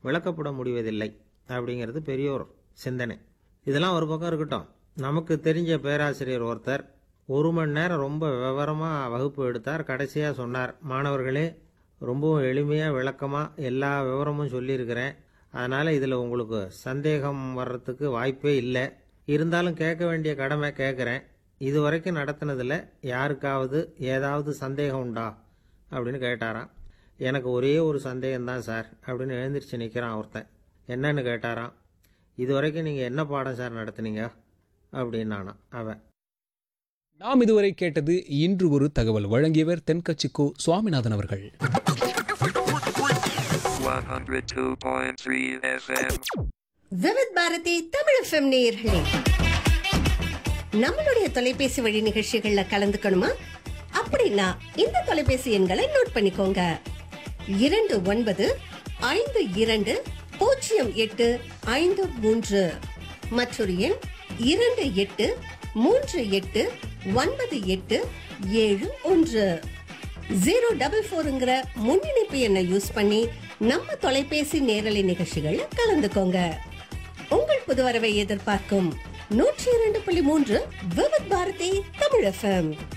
விளக்கப்பட முடிவதில்லை அப்படிங்கிறது பெரியோர் சிந்தனை இதெல்லாம் ஒரு பக்கம் இருக்கட்டும் நமக்கு தெரிஞ்ச பேராசிரியர் ஒருத்தர் ஒரு மணி நேரம் ரொம்ப விவரமாக வகுப்பு எடுத்தார் கடைசியாக சொன்னார் மாணவர்களே ரொம்பவும் எளிமையாக விளக்கமாக எல்லா விவரமும் சொல்லியிருக்கிறேன் அதனால் இதில் உங்களுக்கு சந்தேகம் வர்றதுக்கு வாய்ப்பே இல்லை இருந்தாலும் கேட்க வேண்டிய கடமை கேட்குறேன் இது வரைக்கும் நடத்தினதில் யாருக்காவது ஏதாவது சந்தேகம் உண்டா அப்படின்னு கேட்டாராம் எனக்கு ஒரே ஒரு சந்தேகம்தான் சார் அப்படின்னு எழுந்திரிச்சு நிற்கிறான் ஒருத்தன் என்னன்னு கேட்டாராம் இது வரைக்கும் நீங்கள் என்ன பாடம் சார் நடத்துனீங்க அப்படின்னானா அவன் நாம் இதுவரை கேட்டது இன்று ஒரு தகவல் வழங்கியவர் தென்கட்சிக்கோ சுவாமிநாதன் அவர்கள் 102.3 FM. விவித் பாரதி தமிழ் எஃப்எம் நேயர்களே நம்மளுடைய தொலைபேசி வழி நிகழ்ச்சிகள்ல கலந்துக்கணுமா அப்படின்னா இந்த தொலைபேசி எண்களை நோட் பண்ணிக்கோங்க இரண்டு ஒன்பது ஐந்து இரண்டு பூஜ்ஜியம் எட்டு ஐந்து மூன்று மற்றொரு எண் இரண்டு எட்டு மூன்று எட்டு ஒன்பது எட்டு ஏழு ஒன்று ஜீரோ டபுள் ஃபோருங்கிற முன்னிணைப்பு எண்ணை யூஸ் பண்ணி நம்ம தொலைபேசி நேரலை நிகழ்ச்சிகள்ல கலந்துக்கோங்க உங்கள் புது வரவை எதிர்பார்க்கும் நூற்றி இரண்டு புள்ளி மூன்று விவித் பாரதி தமிழ் எஃப்எம்